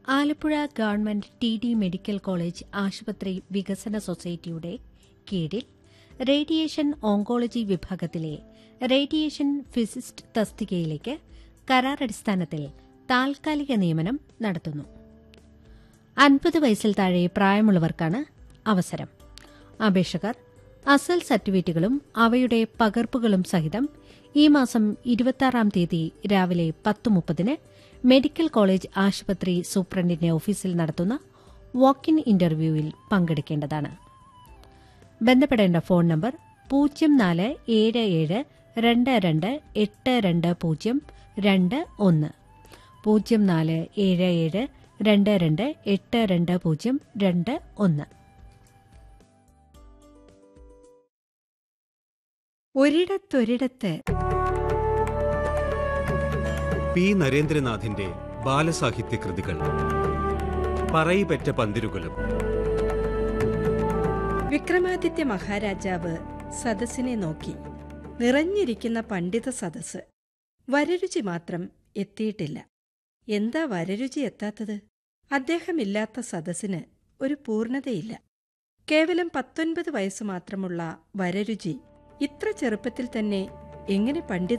Alappuzha government T D medical college ആശുപത്രി വികസന സൊസൈറ്റിയുടെ കീഴിൽ റേഡിയേഷൻ ഓങ്കോളജി വിഭാഗത്തിലെ റേഡിയേഷൻ ഫിസിസ്റ്റ് തസ്തികയിലേക്ക് കരാറടിസ്ഥാനത്തിൽ താൽക്കാലിക നിയമനം നടത്തുന്നു അൻപത് വയസ്സിൽ താഴെ പ്രായമുള്ളവർക്കാണ് അവസരം അപേക്ഷകർ അസൽ സർട്ടിഫിക്കറ്റുകളും അവയുടെ പകർപ്പുകളും സഹിതം ഈ മാസം ഇരുപത്തിയാറാം തീയതി രാവിലെ പത്ത് മുപ്പതിന് മെഡിക്കൽ കോളേജ് ആശുപത്രി സൂപ്രണ്ടിന്റെ ഓഫീസിൽ നടത്തുന്ന വാക്ക് ഇൻ ഇന്റർവ്യൂവിൽ പങ്കെടുക്കേണ്ടതാണ് ബന്ധപ്പെടേണ്ട ഫോൺ നമ്പർ പൂജ്യം നാല് ഏഴ് ഏഴ് രണ്ട് രണ്ട് എട്ട് രണ്ട് പൂജ്യം രണ്ട് ഒന്ന് പൂജ്യം നാല് ഏഴ് ഏഴ് രണ്ട് രണ്ട് എട്ട് രണ്ട് പൂജ്യം രണ്ട് ഒന്ന് ഒരിടത്തൊരിടത്ത് പി നരേന്ദ്രനാഥിന്റെ ബാലസാഹിത്യ കൃതികൾ പറയിപെറ്റ പന്തിരുകുലം വിക്രമാദിത്യ മഹാരാജാവ് സദസ്സിനെ നോക്കി നിറഞ്ഞിരിക്കുന്ന പണ്ഡിത സദസ്സ് വരരുചി മാത്രം എത്തിയിട്ടില്ല എന്താ വരരുചി എത്താത്തത് അദ്ദേഹമില്ലാത്ത സദസ്സിന് ഒരു പൂർണ്ണതയില്ല കേവലം പത്തൊൻപത് വയസ്സ് മാത്രമുള്ള വരരുചി ഇത്ര ചെറുപ്പത്തിൽ തന്നെ എങ്ങനെ പണ്ഡിത